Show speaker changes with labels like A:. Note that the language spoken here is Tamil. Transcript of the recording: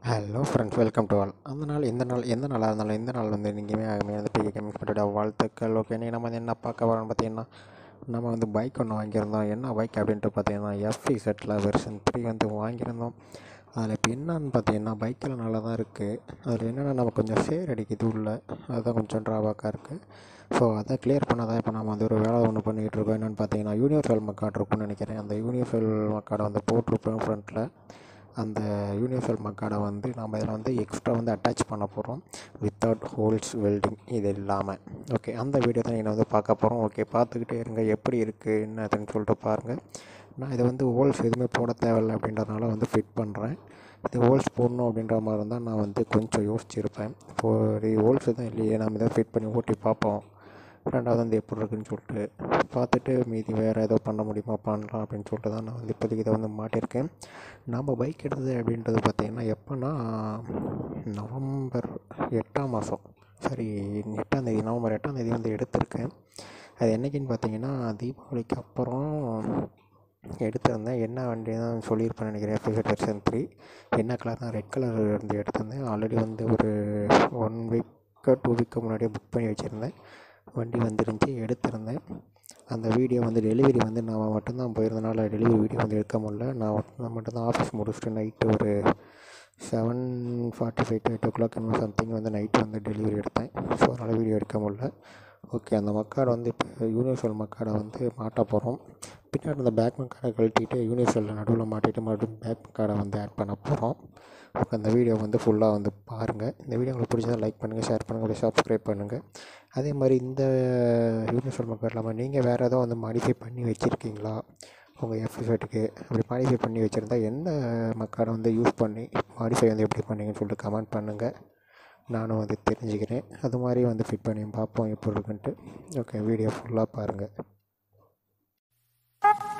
A: hello friends welcome to all அந்த நாள் இந்த நாள் எந்த நாளாக இருந்தாலும் இந்த நாள் வந்து நீங்களுமே ஆகுமே வந்து பெரிய கேமிங் ஸ்பெட்டோட வாழ்த்துக்கள் ஓகே நீ நம்ம வந்து என்ன பார்க்க வரோம்னு பார்த்தீங்கன்னா நம்ம வந்து பைக் ஒன்று வாங்கியிருந்தோம் என்ன பைக் அப்படின்ட்டு பார்த்தீங்கன்னா எஃப்இ செட்டில் வெர்ஷன் த்ரீ வந்து வாங்கியிருந்தோம் அதில் இப்போ என்னன்னு பார்த்தீங்கன்னா பைக்கில் நல்லா தான் இருக்குது அதில் என்னென்னா நம்ம கொஞ்சம் சேர் அடிக்குது உள்ள அதுதான் கொஞ்சம் ட்ராபேக்காக இருக்குது ஸோ அதை கிளியர் பண்ண தான் இப்போ நம்ம வந்து ஒரு வேலை ஒன்று பண்ணிகிட்டு இருக்கோம் என்னென்னு பார்த்தீங்கன்னா யூனிவர்சல் மக்காட் இருக்கும்னு நினைக்கிறேன் அந்த யூனிவர்சல் மக்காடை வந்து போட்டிருப்போம் ஃப்ரண்ட்டில் அந்த யூனிவர்சல் மக்காடை வந்து நம்ம இதில் வந்து எக்ஸ்ட்ரா வந்து அட்டாச் பண்ண போகிறோம் வித்தவுட் ஹோல்ஸ் வெல்டிங் இது இல்லாமல் ஓகே அந்த வீடியோ தான் நீங்கள் வந்து பார்க்க போகிறோம் ஓகே பார்த்துக்கிட்டே இருங்க எப்படி இருக்குது என்ன அதுன்னு சொல்லிட்டு பாருங்கள் நான் இதை வந்து ஹோல்ஸ் எதுவுமே போட தேவையில்லை அப்படின்றதுனால வந்து ஃபிட் பண்ணுறேன் இது ஹோல்ஸ் போடணும் அப்படின்ற மாதிரி இருந்தால் நான் வந்து கொஞ்சம் யோசிச்சிருப்பேன் இப்போது ஹோல்ஸ் தான் இல்லையே நம்ம இதை ஃபிட் பண்ணி ஓட்டி பார்ப்போம் ரெண்டாவது வந்து எப்படி இருக்குன்னு சொல்லிட்டு பார்த்துட்டு மீதி வேறு ஏதோ பண்ண முடியுமா பண்ணலாம் அப்படின்னு சொல்லிட்டு தான் நான் வந்து இப்போதைக்கு இதை வந்து மாட்டியிருக்கேன் நம்ம பைக் எடுத்தது அப்படின்றது பார்த்திங்கன்னா எப்போன்னா நவம்பர் எட்டாம் மாதம் சாரி எட்டாந்தேதி நவம்பர் எட்டாந்தேதி வந்து எடுத்திருக்கேன் அது என்றைக்குன்னு பார்த்தீங்கன்னா தீபாவளிக்கு அப்புறம் எடுத்திருந்தேன் என்ன வண்டி தான் சொல்லியிருப்பேன் நினைக்கிறேன் எஃபிசட் வெர்ஷன் த்ரீ என்ன கலர் தான் ரெட் கலர் இருந்து எடுத்திருந்தேன் ஆல்ரெடி வந்து ஒரு ஒன் வீக்கு டூ வீக்கு முன்னாடியே புக் பண்ணி வச்சுருந்தேன் வண்டி வந்துருந்துச்சு எடுத்திருந்தேன் அந்த வீடியோ வந்து டெலிவரி வந்து நான் மட்டும்தான் போயிருந்தனால டெலிவரி வீடியோ வந்து எடுக்க முடியல நான் நான் மட்டும்தான் ஆஃபீஸ் முடிச்சுட்டு நைட்டு ஒரு seven forty five to eight o'clock என்ன சம்திங் வந்து நைட்டு வந்து டெலிவரி எடுத்தேன் ஸோ அதனால் வீடியோ எடுக்க முடியல ஓகே அந்த மக்காடை வந்து இப்போ யூனிவர்சல் மக்காடை வந்து மாட்ட போகிறோம் பின்னாடி அந்த பேக் மக்காடை கழட்டிட்டு யூனிவர்சலில் நடுவில் மாட்டிட்டு மறுபடியும் பேக் மக்காடை வந்து ஆட் பண்ண போகிறோம் ஓகே அந்த வீடியோ வந்து ஃபுல்லாக வந்து பாருங்கள் இந்த வீடியோ உங்களுக்கு பிடிச்சதா லைக் பண்ணுங்கள் ஷேர் பண்ணுங்கள் அப்படியே சப்ஸ்கிரைப் பண்ணுங்கள் அதே மாதிரி இந்த யூனிவர்சல் மக்காட் இல்லாமல் நீங்கள் வேறு ஏதோ வந்து மாடிஃபை பண்ணி வச்சுருக்கீங்களா உங்கள் எஃபிசோட்டுக்கு அப்படி மாடிஃபை பண்ணி வச்சுருந்தா எந்த மக்காடை வந்து யூஸ் பண்ணி மாடிஃபை வந்து எப்படி பண்ணீங்கன்னு சொல்லிட்டு கமெண்ட் பண்ணுங்கள் நானும் வந்து தெரிஞ்சுக்கிறேன் அது மாதிரி வந்து ஃபிட் பண்ணி பார்ப்போம் எப்படி இருக்குன்ட்டு ஓகே வீடியோ ஃபுல்லாக பாருங்கள்